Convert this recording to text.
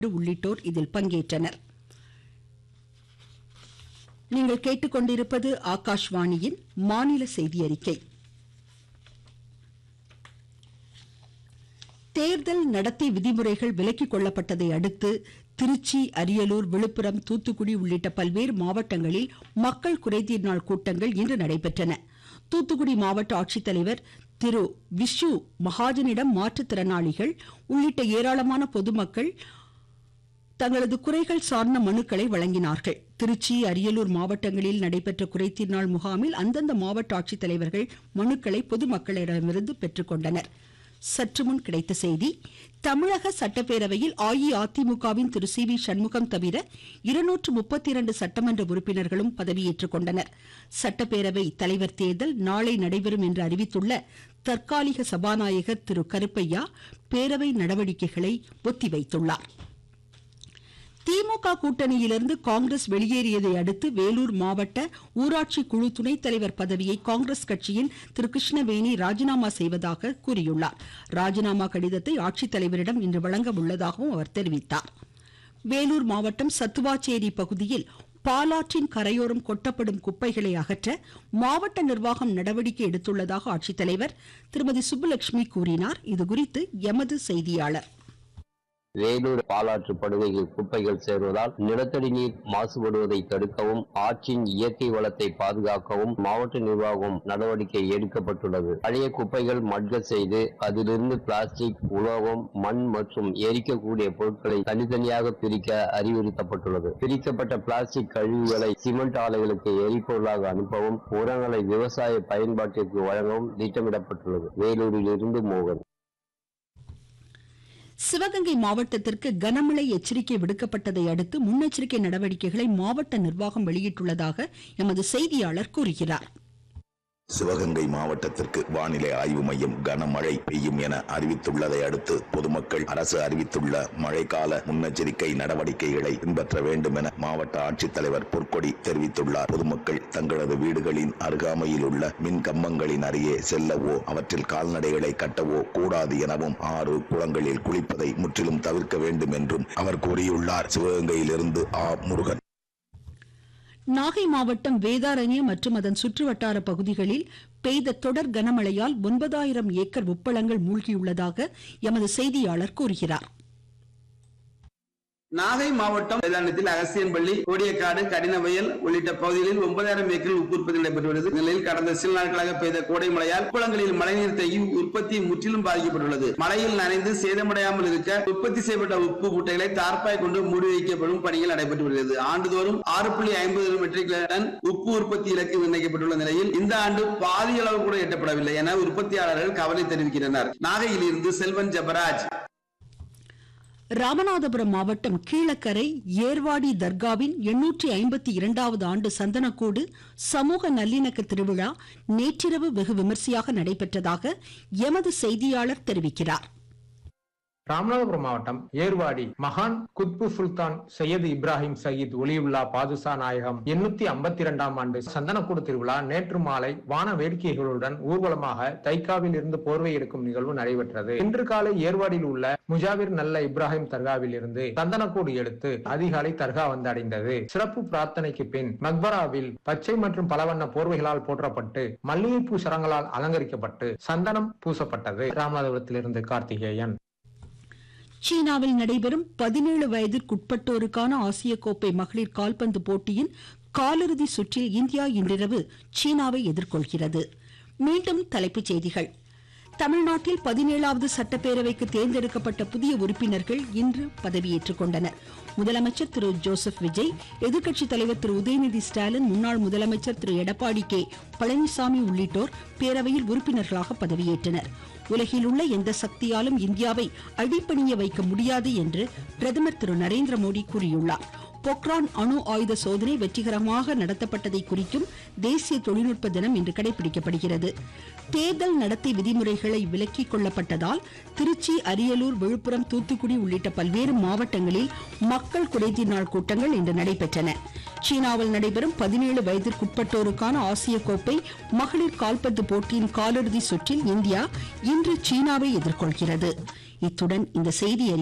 உள்ளிட்டோர் இதில் பங்கேற்றனர் நீங்கள் கேட்டுக்கொண்டிருப்பது ஆகாஷ்வாணியின் மாநில செய்தி அறிக்கை தேர்தல் நடத்தை விதிமுறைகள் விலக்கிக் கொள்ளப்பட்டதை அடுத்து திருச்சி அரியலூர் விழுப்புரம் தூத்துக்குடி உள்ளிட்ட பல்வேறு மாவட்டங்களில் மக்கள் குறைதீர் நாள் கூட்டங்கள் இன்று நடைபெற்றன தூத்துக்குடி மாவட்ட ஆட்சித்தலைவர் திரு விஷு மகாஜனிடம் மாற்றுத்திறனாளிகள் உள்ளிட்ட ஏராளமான பொதுமக்கள் தங்களது குறைகள் சார்ந்த மனுக்களை வழங்கினார்கள் திருச்சி அரியலூர் மாவட்டங்களில் நடைபெற்ற குறைதீர் நாள் முகாமில் அந்தந்த மாவட்ட ஆட்சித்தலைவர்கள் மனுக்களை பொதுமக்களிடமிருந்து பெற்றுக்கொண்டனர் சற்று முன் கிடைத்த செய்தி தமிழக சட்டப்பேரவையில் அஇஅதிமுகவின் திரு சி வி சண்முகம் தவிர இருநூற்று முப்பத்தி இரண்டு சட்டமன்ற உறுப்பினர்களும் பதவியேற்றுக் கொண்டனர் சட்டப்பேரவை தலைவர் தேர்தல் நாளை நடைபெறும் என்று அறிவித்துள்ள தற்காலிக சபாநாயகர் திரு கருப்பையா பேரவை நடவடிக்கைகளை ஒத்திவைத்துள்ளார் திமுக கூட்டணியிலிருந்து காங்கிரஸ் வெளியேறியதை அடுத்து வேலூர் மாவட்ட ஊராட்சி குழு துணைத் தலைவர் பதவியை காங்கிரஸ் கட்சியின் திரு கிருஷ்ணவேணி ராஜினாமா செய்வதாக கூறியுள்ளார் ராஜினாமா கடிதத்தை ஆட்சித்தலைவரிடம் இன்று வழங்க உள்ளதாகவும் அவர் தெரிவித்தார் வேலூர் மாவட்டம் சத்துவாச்சேரி பகுதியில் பாலாற்றின் கரையோரம் கொட்டப்படும் குப்பைகளை அகற்ற மாவட்ட நிர்வாகம் நடவடிக்கை எடுத்துள்ளதாக ஆட்சித்தலைவர் திருமதி சுப்புலட்சுமி கூறினார் இதுகுறித்து எமது செய்தியாளர் வேலூர் பாலாற்று படுகையில் குப்பைகள் சேர்வதால் நிலத்தடி நீர் மாசுபடுவதை தடுக்கவும் ஆற்றின் இயற்கை வளத்தை பாதுகாக்கவும் மாவட்ட நிர்வாகம் நடவடிக்கை எடுக்கப்பட்டுள்ளது பழைய குப்பைகள் மட்க செய்து அதிலிருந்து பிளாஸ்டிக் உலோகம் மண் மற்றும் எரிக்கக்கூடிய பொருட்களை தனித்தனியாக பிரிக்க அறிவுறுத்தப்பட்டுள்ளது பிரிக்கப்பட்ட பிளாஸ்டிக் கழிவுகளை சிமெண்ட் ஆலைகளுக்கு எரிபொருளாக அனுப்பவும் உரங்களை விவசாய பயன்பாட்டிற்கு வழங்கவும் திட்டமிடப்பட்டுள்ளது வேலூரில் இருந்து மோகன் சிவகங்கை மாவட்டத்திற்கு கனமழை எச்சரிக்கை விடுக்கப்பட்டதை அடுத்து முன்னெச்சரிக்கை நடவடிக்கைகளை மாவட்ட நிர்வாகம் வெளியிட்டுள்ளதாக எமது செய்தியாளர் கூறுகிறார் சிவகங்கை மாவட்டத்திற்கு வானிலை ஆய்வு மையம் கனமழை பெய்யும் என அறிவித்துள்ளதை அடுத்து பொதுமக்கள் அரசு அறிவித்துள்ள மழைக்கால முன்னெச்சரிக்கை நடவடிக்கைகளை பின்பற்ற வேண்டும் என மாவட்ட ஆட்சித்தலைவர் பொற்கொடி தெரிவித்துள்ளார் பொதுமக்கள் தங்களது வீடுகளின் அருகாமையில் உள்ள மின் கம்பங்களின் அருகே செல்லவோ அவற்றில் கால்நடைகளை கட்டவோ கூடாது எனவும் ஆறு குளங்களில் குளிப்பதை முற்றிலும் தவிர்க்க வேண்டும் என்றும் அவர் கூறியுள்ளார் சிவகங்கையிலிருந்து ஆ முருகன் நாகை மாவட்டம் வேதாரண்யம் மற்றும் அதன் சுற்றுவட்டார பகுதிகளில் பெய்த தொடர் கனமழையால் ஒன்பதாயிரம் ஏக்கர் உப்பளங்கள் மூழ்கியுள்ளதாக எமது செய்தியாளர் கூறுகிறார் நாகை மாவட்டம் வேதாந்தத்தில் அகசியன்பள்ளி கோடியக்காடு கடினவயல் உள்ளிட்ட பகுதிகளில் ஒன்பதாயிரம் ஏக்கரில் உப்பு உற்பத்தி நடைபெற்றுள்ளது நிலையில் கடந்த சில நாட்களாக பெய்த கோடை மழையால் குளங்களில் மழைநீர் தேங்கி உற்பத்தி முற்றிலும் பாதிக்கப்பட்டுள்ளது மழையில் நனைந்து சேதமடையாமல் இருக்க உற்பத்தி செய்யப்பட்ட உப்பு மூட்டைகளை தார்ப்பாய் கொண்டு மூடி வைக்கப்படும் பணிகள் நடைபெற்று வருகிறது ஆண்டுதோறும் ஆறு புள்ளி ஐம்பது மெட்ரிக் டன் உப்பு உற்பத்தி இலக்கு நிர்ணயிக்கப்பட்டுள்ள நிலையில் இந்த ஆண்டு பாதி அளவு கூட எட்டப்படவில்லை என உற்பத்தியாளர்கள் கவலை தெரிவிக்கின்றனர் நாகையில் இருந்து செல்வன் ஜபராஜ் ராமநாதபுரம் மாவட்டம் கீழக்கரை ஏர்வாடி தர்காவின் எண்ணூற்றி ஐம்பத்தி இரண்டாவது ஆண்டு சந்தனக்கூடு சமூக நல்லிணக்க திருவிழா நேற்றிரவு வெகு விமர்சையாக நடைபெற்றதாக எமது செய்தியாளர் தெரிவிக்கிறார் ராமநாதபுரம் மாவட்டம் ஏர்வாடி மகான் குத்பு சுல்தான் சையது இப்ராஹிம் சயீத் ஒலியுல்லா பாதுஷா நாயகம் எண்ணூத்தி ஐம்பத்தி இரண்டாம் ஆண்டு சந்தனக்கூடு திருவிழா நேற்று மாலை வான வேடிக்கைகளுடன் ஊர்வலமாக தைக்காவில் இருந்து போர்வை எடுக்கும் நிகழ்வு நடைபெற்றது இன்று காலை ஏர்வாடியில் உள்ள முஜாவிர் நல்ல இப்ராஹிம் தர்காவில் இருந்து சந்தனக்கூடு எடுத்து அதிகாலை தர்கா வந்து அடைந்தது சிறப்பு பிரார்த்தனைக்கு பின் மக்பராவில் பச்சை மற்றும் பலவண்ண போர்வைகளால் போற்றப்பட்டு மல்லிகைப்பூ சரங்களால் அலங்கரிக்கப்பட்டு சந்தனம் பூசப்பட்டது ராமநாதபுரத்திலிருந்து கார்த்திகேயன் சீனாவில் நடைபெறும் பதினேழு வயதிற்குட்பட்டோருக்கான ஆசிய கோப்பை மகளிர் கால்பந்து போட்டியின் காலிறுதி சுற்றில் இந்தியா இன்றிரவு சீனாவை எதிர்கொள்கிறது மீண்டும் தலைப்புச் செய்திகள் தமிழ்நாட்டில் பதினேழாவது சட்டப்பேரவைக்கு தேர்ந்தெடுக்கப்பட்ட புதிய உறுப்பினர்கள் இன்று பதவியேற்றுக் கொண்டனர் முதலமைச்சர் திரு ஜோசப் விஜய் எதிர்க்கட்சித் தலைவர் திரு உதயநிதி ஸ்டாலின் முன்னாள் முதலமைச்சர் திரு எடப்பாடி கே பழனிசாமி உள்ளிட்டோர் பேரவையில் உறுப்பினர்களாக பதவியேற்றனர் உலகில் உள்ள எந்த சக்தியாலும் இந்தியாவை அடிப்பணிய வைக்க முடியாது என்று பிரதமர் திரு நரேந்திர மோடி கூறியுள்ளார் பொக்ரான் அணு ஆயுத சோதனை வெற்றிகரமாக நடத்தப்பட்டதை குறிக்கும் தேசிய தொழில்நுட்ப தினம் இன்று கடைபிடிக்கப்படுகிறது தேர்தல் நடத்தை விதிமுறைகளை விலக்கிக் கொள்ளப்பட்டதால் திருச்சி அரியலூர் விழுப்புரம் தூத்துக்குடி உள்ளிட்ட பல்வேறு மாவட்டங்களில் மக்கள் குறைதீர் நாள் கூட்டங்கள் இன்று நடைபெற்றன சீனாவில் நடைபெறும் பதினேழு வயதிற்குட்பட்டோருக்கான ஆசிய கோப்பை மகளிர் கால்பந்து போட்டியின் காலிறுதி சுற்றில் இந்தியா இன்று சீனாவை எதிர்கொள்கிறது இத்துடன் இந்த செய்தி அறிக்கை